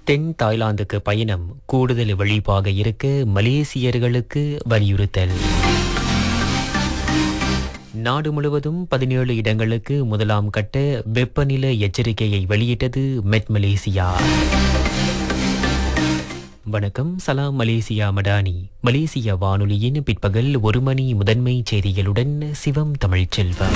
தென் தாய்லாந்துக்கு பயணம் கூடுதல் விழிப்பாக இருக்க மலேசியர்களுக்கு வலியுறுத்தல் நாடு முழுவதும் பதினேழு இடங்களுக்கு முதலாம் கட்ட வெப்பநிலை எச்சரிக்கையை வெளியிட்டது மெட் மலேசியா வணக்கம் சலாம் மலேசியா மடானி மலேசியா வானொலியின் பிற்பகல் ஒரு மணி முதன்மை செய்திகளுடன் சிவம் தமிழ்ச்செல்வம்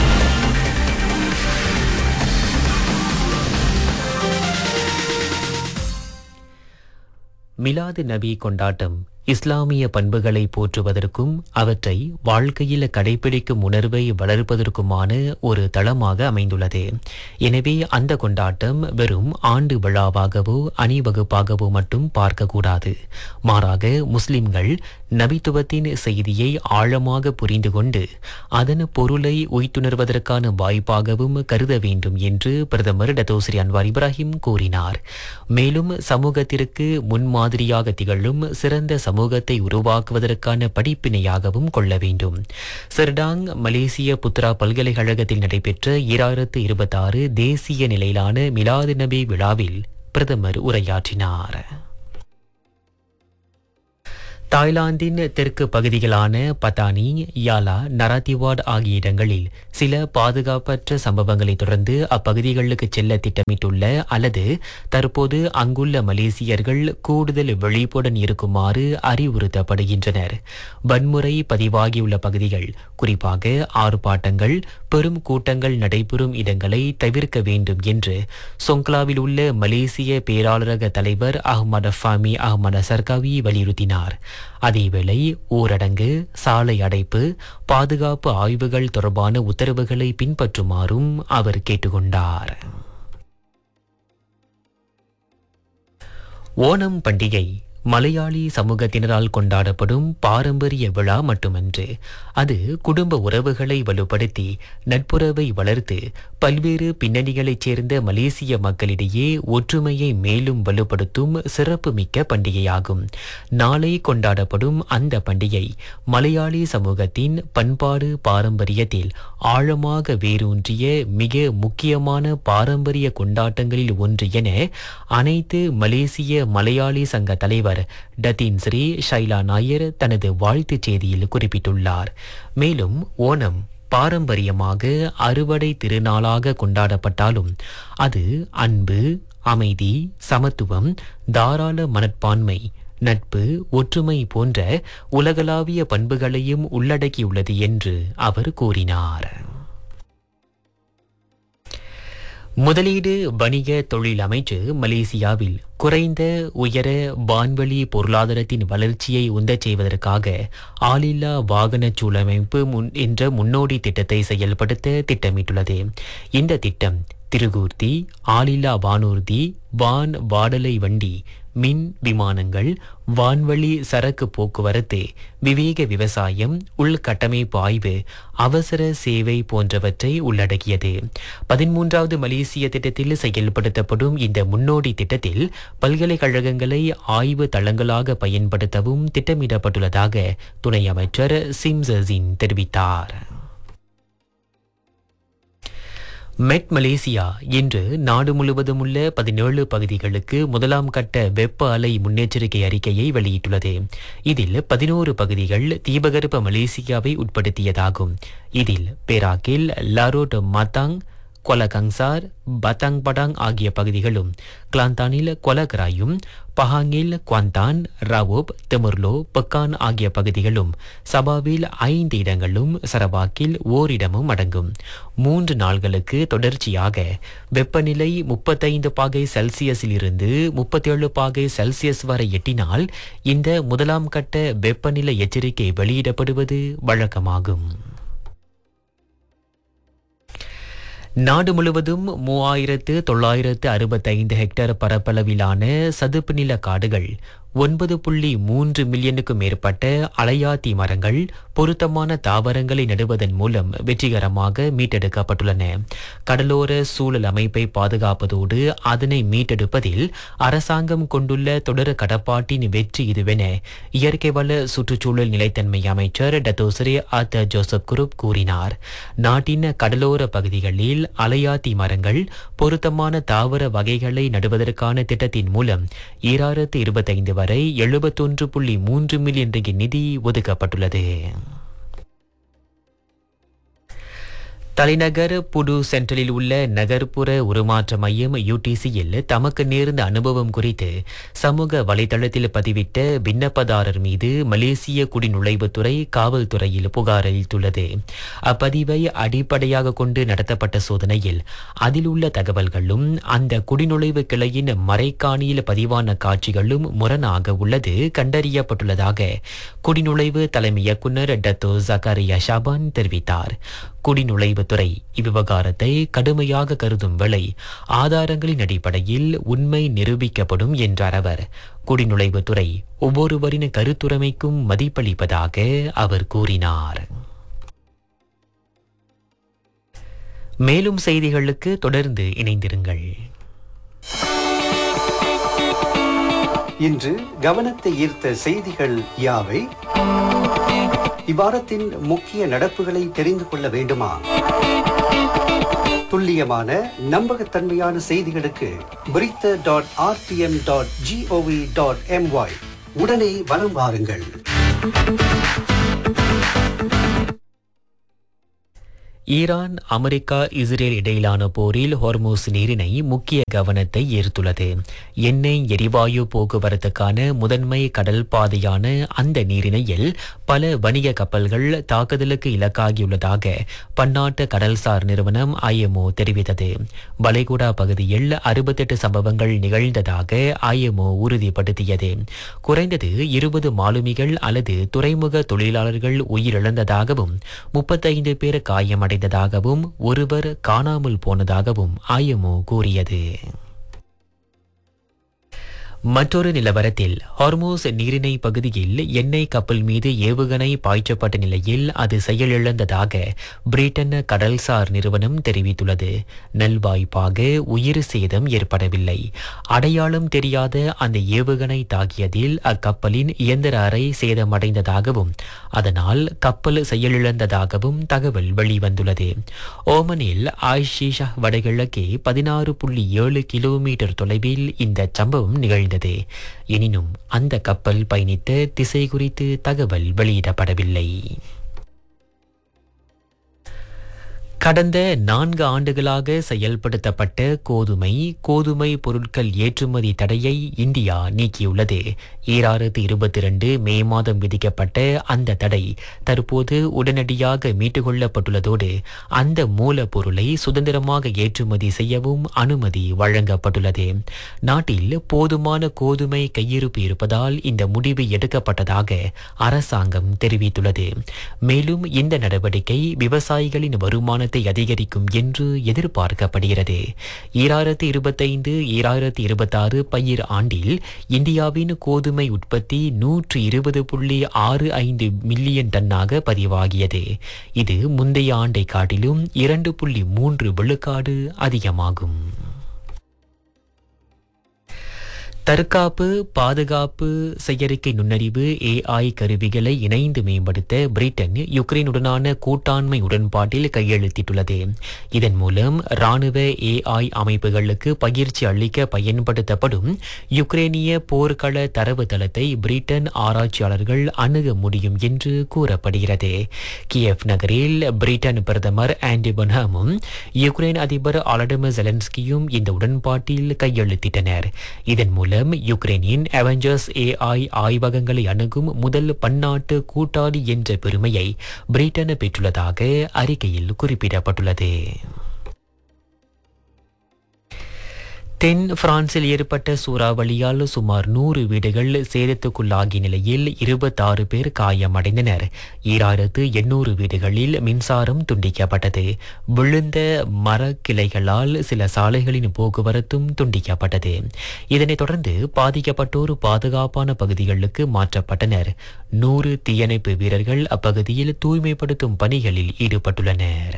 மிலாது நபி கொண்டாட்டம் இஸ்லாமிய பண்புகளை போற்றுவதற்கும் அவற்றை வாழ்க்கையில் கடைபிடிக்கும் உணர்வை வளர்ப்பதற்குமான ஒரு தளமாக அமைந்துள்ளது எனவே அந்த கொண்டாட்டம் வெறும் ஆண்டு விழாவாகவோ அணிவகுப்பாகவோ மட்டும் பார்க்கக்கூடாது மாறாக முஸ்லிம்கள் நபித்துவத்தின் செய்தியை ஆழமாக புரிந்து கொண்டு அதன் பொருளை உய்த்துணர்வதற்கான வாய்ப்பாகவும் கருத வேண்டும் என்று பிரதமர் டத்தோஸ்ரீ அன்வார் இப்ராஹிம் கூறினார் மேலும் சமூகத்திற்கு முன்மாதிரியாக திகழும் சிறந்த சமூகத்தை உருவாக்குவதற்கான படிப்பினையாகவும் கொள்ள வேண்டும் சிர்டாங் மலேசிய புத்ரா பல்கலைக்கழகத்தில் நடைபெற்ற இராயிரத்து இருபத்தாறு தேசிய நிலையிலான மிலாது நபி விழாவில் பிரதமர் உரையாற்றினார் தாய்லாந்தின் தெற்கு பகுதிகளான பத்தானி யாலா நராத்திவாட் ஆகிய இடங்களில் சில பாதுகாப்பற்ற சம்பவங்களை தொடர்ந்து அப்பகுதிகளுக்கு செல்ல திட்டமிட்டுள்ள அல்லது தற்போது அங்குள்ள மலேசியர்கள் கூடுதல் விழிப்புடன் இருக்குமாறு அறிவுறுத்தப்படுகின்றனர் வன்முறை பதிவாகியுள்ள பகுதிகள் குறிப்பாக ஆர்ப்பாட்டங்கள் பெரும் கூட்டங்கள் நடைபெறும் இடங்களை தவிர்க்க வேண்டும் என்று சொங்க்லாவில் உள்ள மலேசிய பேராளரக தலைவர் அஹ்மத் ஃபாமி அஹ்மத் சர்காவி வலியுறுத்தினார் அதேவேளை ஊரடங்கு சாலை அடைப்பு பாதுகாப்பு ஆய்வுகள் தொடர்பான உத்தரவுகளை பின்பற்றுமாறும் அவர் கேட்டுக்கொண்டார் ஓணம் பண்டிகை மலையாளி சமூகத்தினரால் கொண்டாடப்படும் பாரம்பரிய விழா மட்டுமன்று அது குடும்ப உறவுகளை வலுப்படுத்தி நட்புறவை வளர்த்து பல்வேறு பின்னணிகளைச் சேர்ந்த மலேசிய மக்களிடையே ஒற்றுமையை மேலும் வலுப்படுத்தும் சிறப்புமிக்க பண்டிகையாகும் நாளை கொண்டாடப்படும் அந்த பண்டிகை மலையாளி சமூகத்தின் பண்பாடு பாரம்பரியத்தில் ஆழமாக வேரூன்றிய மிக முக்கியமான பாரம்பரிய கொண்டாட்டங்களில் ஒன்று என அனைத்து மலேசிய மலையாளி சங்க தலைவர் டத்தீன் ஸ்ரீ ஷைலா நாயர் தனது வாழ்த்துச் செய்தியில் குறிப்பிட்டுள்ளார் மேலும் ஓணம் பாரம்பரியமாக அறுவடை திருநாளாக கொண்டாடப்பட்டாலும் அது அன்பு அமைதி சமத்துவம் தாராள மனப்பான்மை நட்பு ஒற்றுமை போன்ற உலகளாவிய பண்புகளையும் உள்ளடக்கியுள்ளது என்று அவர் கூறினார் முதலீடு வணிக தொழில் அமைச்சு மலேசியாவில் குறைந்த உயர வான்வெளி பொருளாதாரத்தின் வளர்ச்சியை உந்தச் செய்வதற்காக ஆளில்லா வாகன சூழமைப்பு முன் என்ற முன்னோடி திட்டத்தை செயல்படுத்த திட்டமிட்டுள்ளது இந்த திட்டம் திருகூர்த்தி ஆளில்லா வானூர்தி வான் வாடலை வண்டி மின் விமானங்கள் வான்வழி சரக்கு போக்குவரத்து விவேக விவசாயம் உள்கட்டமைப்பு ஆய்வு அவசர சேவை போன்றவற்றை உள்ளடக்கியது பதிமூன்றாவது மலேசிய திட்டத்தில் செயல்படுத்தப்படும் இந்த முன்னோடி திட்டத்தில் பல்கலைக்கழகங்களை ஆய்வு தளங்களாக பயன்படுத்தவும் திட்டமிடப்பட்டுள்ளதாக துணை அமைச்சர் சிம்சசின் தெரிவித்தார் மெட் மலேசியா இன்று நாடு முழுவதும் உள்ள பதினேழு பகுதிகளுக்கு முதலாம் கட்ட வெப்ப அலை முன்னெச்சரிக்கை அறிக்கையை வெளியிட்டுள்ளது இதில் பதினோரு பகுதிகள் தீபகற்ப மலேசியாவை உட்படுத்தியதாகும் இதில் பேராக்கில் லாரோட் மத்தாங் கொலகங்சார் பத்தாங் படாங் ஆகிய பகுதிகளும் கிளாந்தானில் கொலகராயும் பஹாங்கில் குவாந்தான் ரவோப் தெமுர்லோ பெக்கான் ஆகிய பகுதிகளும் சபாவில் ஐந்து இடங்களும் சரவாக்கில் ஓரிடமும் அடங்கும் மூன்று நாள்களுக்கு தொடர்ச்சியாக வெப்பநிலை முப்பத்தைந்து பாகை செல்சியஸில் இருந்து முப்பத்தேழு பாகை செல்சியஸ் வரை எட்டினால் இந்த முதலாம் கட்ட வெப்பநிலை எச்சரிக்கை வெளியிடப்படுவது வழக்கமாகும் நாடு முழுவதும் மூவாயிரத்து தொள்ளாயிரத்து அறுபத்தைந்து ஹெக்டேர் பரப்பளவிலான சதுப்பு நில காடுகள் ஒன்பது புள்ளி மூன்று மில்லியனுக்கும் மேற்பட்ட அலையாத்தி மரங்கள் பொருத்தமான தாவரங்களை நடுவதன் மூலம் வெற்றிகரமாக மீட்டெடுக்கப்பட்டுள்ளன கடலோர சூழல் அமைப்பை பாதுகாப்பதோடு அதனை மீட்டெடுப்பதில் அரசாங்கம் கொண்டுள்ள தொடர் கடப்பாட்டின் வெற்றி இதுவென இயற்கை வள சுற்றுச்சூழல் நிலைத்தன்மை அமைச்சர் டத்தோசரே ஆத்த ஜோசப் குரூப் கூறினார் நாட்டின் கடலோர பகுதிகளில் அலையாத்தி மரங்கள் பொருத்தமான தாவர வகைகளை நடுவதற்கான திட்டத்தின் மூலம் ஈராயிரத்து இருபத்தைந்து வரை எழுபத்தொன்று புள்ளி மூன்று மில்லியன் ரிங்கிட் நிதி ஒதுக்கப்பட்டுள்ளது தலைநகர் புடு சென்ட்ரலில் உள்ள நகர்ப்புற உருமாற்ற மையம் யூடிசியில் தமக்கு நேர்ந்த அனுபவம் குறித்து சமூக வலைதளத்தில் பதிவிட்ட விண்ணப்பதாரர் மீது மலேசிய குடிநுழைவுத்துறை காவல்துறையில் புகார் அளித்துள்ளது அப்பதிவை அடிப்படையாக கொண்டு நடத்தப்பட்ட சோதனையில் அதில் உள்ள தகவல்களும் அந்த குடிநுழைவு கிளையின் மறைக்காணியில் பதிவான காட்சிகளும் முரணாக உள்ளது கண்டறியப்பட்டுள்ளதாக குடிநுழைவு தலைமை இயக்குநர் டத்தோ ஜக்காரியா ஷாபான் தெரிவித்தார் குடிநுழைவுத்துறை இவ்விவகாரத்தை கடுமையாக கருதும் வேளை ஆதாரங்களின் அடிப்படையில் உண்மை நிரூபிக்கப்படும் என்றார் அவர் குடிநுழைவுத்துறை ஒவ்வொருவரின் கருத்துரைமைக்கும் மதிப்பளிப்பதாக அவர் கூறினார் மேலும் செய்திகளுக்கு தொடர்ந்து இணைந்திருங்கள் இன்று கவனத்தை ஈர்த்த செய்திகள் யாவை இவ்வாரத்தின் முக்கிய நடப்புகளை தெரிந்து கொள்ள வேண்டுமா துல்லியமான நம்பகத்தன்மையான செய்திகளுக்கு பிரித்த dot RTM dot GOV dot MY உடனே வலம் வாருங்கள் ஈரான் அமெரிக்கா இஸ்ரேல் இடையிலான போரில் ஹொர்மூஸ் நீரிணை முக்கிய கவனத்தை ஈர்த்துள்ளது எண்ணெய் எரிவாயு போக்குவரத்துக்கான முதன்மை கடல் பாதையான அந்த நீரிணையில் பல வணிக கப்பல்கள் தாக்குதலுக்கு இலக்காகியுள்ளதாக பன்னாட்டு கடல்சார் நிறுவனம் ஐஎம்ஓ தெரிவித்தது வளைகுடா பகுதியில் அறுபத்தெட்டு சம்பவங்கள் நிகழ்ந்ததாக ஐஎம்ஓ உறுதிப்படுத்தியது குறைந்தது இருபது மாலுமிகள் அல்லது துறைமுக தொழிலாளர்கள் உயிரிழந்ததாகவும் முப்பத்தைந்து பேர் காயமடைந்ததாகவும் ஒருவர் காணாமல் போனதாகவும் ஐஎம்ஓ கூறியது மற்றொரு நிலவரத்தில் ஹார்மோஸ் நீரிணை பகுதியில் எண்ணெய் கப்பல் மீது ஏவுகணை பாய்ச்சப்பட்ட நிலையில் அது செயலிழந்ததாக பிரிட்டன் கடல்சார் நிறுவனம் தெரிவித்துள்ளது நல்வாய்ப்பாக உயிர் சேதம் ஏற்படவில்லை அடையாளம் தெரியாத அந்த ஏவுகணை தாக்கியதில் அக்கப்பலின் இயந்திர அறை சேதமடைந்ததாகவும் அதனால் கப்பல் செயலிழந்ததாகவும் தகவல் வெளிவந்துள்ளது ஓமனில் ஆயிஷா வடகிழக்கே பதினாறு புள்ளி ஏழு கிலோமீட்டர் தொலைவில் இந்த சம்பவம் நிகழ்ந்தது எனினும் அந்த கப்பல் பயணித்த திசை குறித்து தகவல் வெளியிடப்படவில்லை கடந்த நான்கு ஆண்டுகளாக செயல்படுத்தப்பட்ட கோதுமை கோதுமை பொருட்கள் ஏற்றுமதி தடையை இந்தியா நீக்கியுள்ளது ஈராயிரத்து இருபத்தி ரெண்டு மே மாதம் விதிக்கப்பட்ட அந்த தடை தற்போது உடனடியாக மீட்டுக்கொள்ளப்பட்டுள்ளதோடு அந்த மூலப்பொருளை சுதந்திரமாக ஏற்றுமதி செய்யவும் அனுமதி வழங்கப்பட்டுள்ளது நாட்டில் போதுமான கோதுமை கையிருப்பு இருப்பதால் இந்த முடிவு எடுக்கப்பட்டதாக அரசாங்கம் தெரிவித்துள்ளது மேலும் இந்த நடவடிக்கை விவசாயிகளின் வருமானத்தை அதிகரிக்கும் என்று எதிர்பார்க்கப்படுகிறது ஈராயிரத்து இருபத்தைந்து ஈராயிரத்து இருபத்தாறு பயிர் ஆண்டில் இந்தியாவின் கோதுமை உற்பத்தி நூற்று இருபது புள்ளி ஆறு ஐந்து மில்லியன் டன்னாக பதிவாகியது இது முந்தைய ஆண்டை காட்டிலும் இரண்டு புள்ளி மூன்று விழுக்காடு அதிகமாகும் தற்காப்பு பாதுகாப்பு செயற்கை நுண்ணறிவு ஏஐ கருவிகளை இணைந்து மேம்படுத்த பிரிட்டன் யுக்ரைனுடனான கூட்டாண்மை உடன்பாட்டில் கையெழுத்திட்டுள்ளது இதன் மூலம் ராணுவ ஏஐ அமைப்புகளுக்கு பயிற்சி அளிக்க பயன்படுத்தப்படும் யுக்ரேனிய போர்க்கள தரவுத்தளத்தை பிரிட்டன் ஆராய்ச்சியாளர்கள் அணுக முடியும் என்று கூறப்படுகிறது கியவ் நகரில் பிரிட்டன் பிரதமர் ஆண்டி பொன்ஹாமும் யுக்ரைன் அதிபர் ஆலடமர் ஜெலன்ஸ்கியும் இந்த உடன்பாட்டில் கையெழுத்திட்டனர் இதன் மூலம் யுக்ரைனின் அவெஞ்சர்ஸ் ஏஐ ஆய்வகங்களை அணுகும் முதல் பன்னாட்டு கூட்டாளி என்ற பெருமையை பிரிட்டன் பெற்றுள்ளதாக அறிக்கையில் குறிப்பிடப்பட்டுள்ளது தென் பிரான்சில் ஏற்பட்ட சூறாவளியால் சுமார் நூறு வீடுகள் சேதத்துக்குள்ளாகிய நிலையில் இருபத்தாறு பேர் காயமடைந்தனர் ஈராயிரத்து எண்ணூறு வீடுகளில் மின்சாரம் துண்டிக்கப்பட்டது விழுந்த மரக்கிளைகளால் சில சாலைகளின் போக்குவரத்தும் துண்டிக்கப்பட்டது இதனைத் தொடர்ந்து பாதிக்கப்பட்டோர் பாதுகாப்பான பகுதிகளுக்கு மாற்றப்பட்டனர் நூறு தீயணைப்பு வீரர்கள் அப்பகுதியில் தூய்மைப்படுத்தும் பணிகளில் ஈடுபட்டுள்ளனர்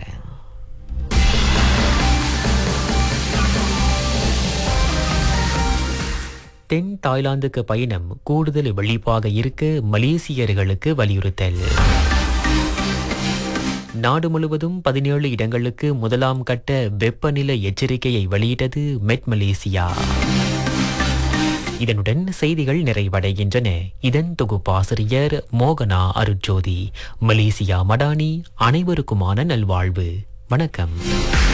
தென் தாய்லாந்துக்கு பயணம் கூடுதல் வெளிப்பாக இருக்க மலேசியர்களுக்கு வலியுறுத்தல் நாடு முழுவதும் பதினேழு இடங்களுக்கு முதலாம் கட்ட வெப்பநிலை எச்சரிக்கையை வெளியிட்டது மெட் மலேசியா இதனுடன் செய்திகள் நிறைவடைகின்றன இதன் தொகுப்பாசிரியர் மோகனா அருட்ஜோதி மலேசியா மடானி அனைவருக்குமான நல்வாழ்வு வணக்கம்